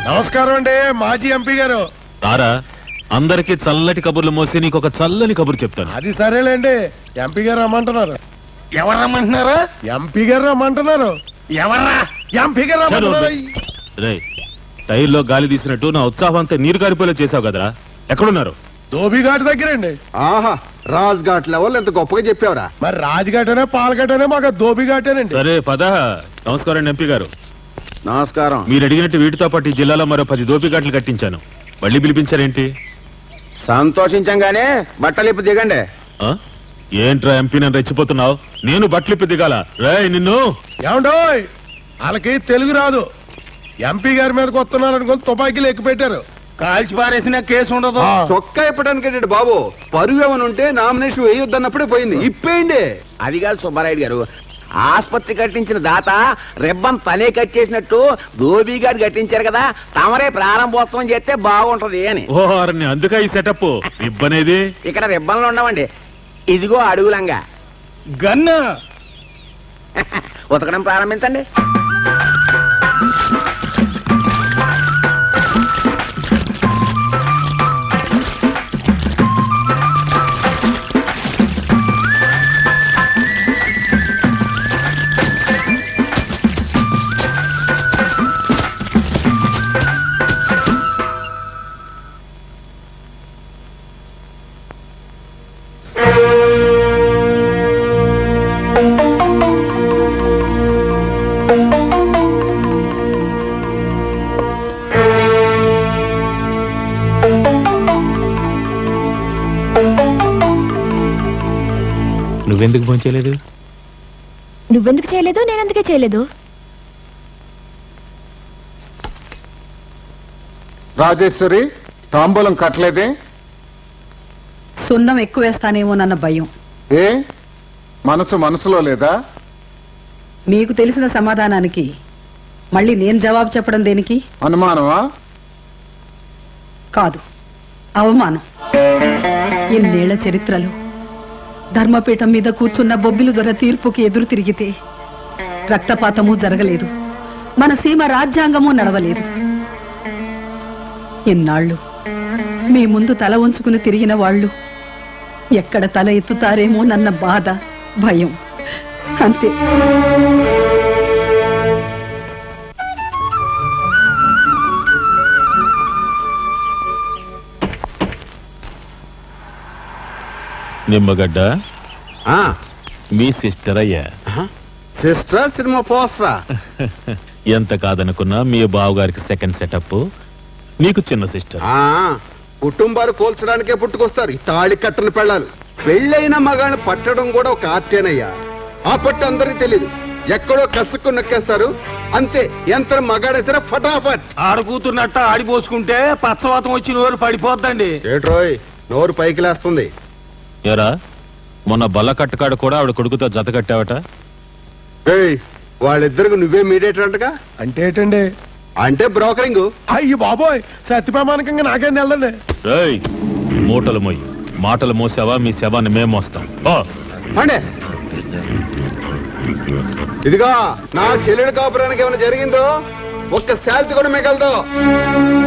నమస్కారం అండి మాజీ ఎంపీ గారు తారా అందరికి చల్లటి కబుర్లు మోసి నీకు ఒక చల్లని కబురు చెప్తాను అది సరేలేండి ఎంపీ గారు రమ్మంటున్నారు ఎవరు రమ్మంటున్నారు ఎంపీ గారు రమ్మంటున్నారు ఎవర్రా ఎంపీ గారు చలో, రమ్మంటున్నారు రే టైర్లో గాలి తీసినట్టు నా ఉత్సాహం అంతా నీరు గారిపోలే చేసావు కదరా ఎక్కడున్నారు ధోబిఘాట్ దగ్గరండి ఆహా రాజ్ ఘాట్ లెవెల్ ఎంత గొప్పగా చెప్పావురా మరి రాజ్ఘాట్ అనే పాలఘాట్ అనే మాకు ధోబిఘాటేనండి సరే పద నమస్కారం ఎంపీ గారు నమస్కారం మీరు అడిగినట్టు వీటితో పాటు ఈ జిల్లాలో మరో పది దోపిఘాట్లు కట్టించాను మళ్ళీ పిలిపించారేంటి సంతోషించంగానే బట్టలిప్పు దిగండి ఆ? ఏంట్రా ఎంపీ నన్ను రెచ్చిపోతున్నావు నేను బట్టలిప్పి దిగాల రే నిన్ను ఏమండోయ్ వాళ్ళకి తెలుగు రాదు ఎంపీ గారి మీదకి వస్తున్నారు అనుకుని తుపాకీలు ఎక్కువ పెట్టారు కాల్చి పారేసిన కేసు ఉండదు ఆ, చొక్కా ఇప్పడానికి ఏంటండి బాబు పరువు ఏమైనా ఉంటే నామినేషన్ వేయొద్దన్నప్పుడే పోయింది ఇప్పేయండి అది కాదు సుబ్బారాయుడు గారు ఆసుపత్రి కట్టించిన దాత రిబ్బన్ తనే కట్ చేసినట్టు ధోబీ గారు కట్టించారు కదా తమరే ప్రారంభోత్సవం చేస్తే బాగుంటది అని ఓ అరణ్య అందుక ఈ సెటప్ ఇబ్బనేది ఇక్కడ రిబ్బన్లు ఉండవండి ఇదిగో అడుగులంగా గన్ను ఉతకడం ప్రారంభించండి నువ్వెందుకు పోంచలేదు నువ్వెందుకు చేయలేదు నేనెందుకే చేయలేదు రాజేశ్వరి తాంబూలం కట్టలేదే సున్నం ఎక్కువ వేస్తానేమోనన్న భయం ఏ మనసు మనసులో లేదా మీకు తెలిసిన సమాధానానికి మళ్ళీ నేను జవాబు చెప్పడం దేనికి అనుమానమా కాదు అవమానం ఇన్నేళ్ల చరిత్రలో ధర్మపీఠం మీద కూర్చున్న బొబ్బిలు దొర తీర్పుకి ఎదురు తిరిగితే రక్తపాతము జరగలేదు మన సీమ రాజ్యాంగము నడవలేదు ఇన్నాళ్ళు మీ ముందు తల ఉంచుకుని తిరిగిన వాళ్ళు ఎక్కడ తల ఎత్తుతారేమో నన్న బాధ భయం అంతే నిమ్మగడ్డ ఆ, మీ సిస్టర్ అయ్యా సిస్టరా సినిమా పోస్టరా ఎంత కాదనుకున్నా మీ బావగారికి సెకండ్ సెటప్ నీకు చిన్న సిస్టర్ ఆ, కుటుంబాలు కోల్చడానికే పుట్టుకొస్తారు ఈ తాళి కట్టలు పెళ్ళాలి పెళ్ళైన మగాళ్ళని పట్టడం కూడా ఒక ఆర్తేనయ్యా ఆ పట్టు అందరికి తెలియదు ఎక్కడో కసుక్కు నొక్కేస్తారు అంతే ఎంత మగాడేసరా ఫటాఫట్ ఆడు కూతున్నట్ట ఆడిపోసుకుంటే పచ్చవాతం వచ్చి నోరు పడిపోద్దండి ఏట్రోయ్ నోరు పైకి లేస్తుంది ఎరా మొన్న బల్ల కట్టుకాడు కూడా ఆవిడ కొడుకుతో జత కట్టావట ఏయ్ వాళ్ళిద్దరికి నువ్వే మీడియేటర్ అంటగా అంటే ఏంటండి అంటే బ్రోకరింగ్ అయ్యి బాబోయ్ సత్యప్రమాణకంగా నాకేం తెల్లండి రేయ్ మూటలు మొయ్యి మాటలు మోసావా మీ శవాన్ని మేము మోస్తాం ఓ అంటే ఇదిగో నా చెల్లెడు కాపురానికి ఏమైనా జరిగిందో ఒక్క శాలరీ కూడా మిగలదు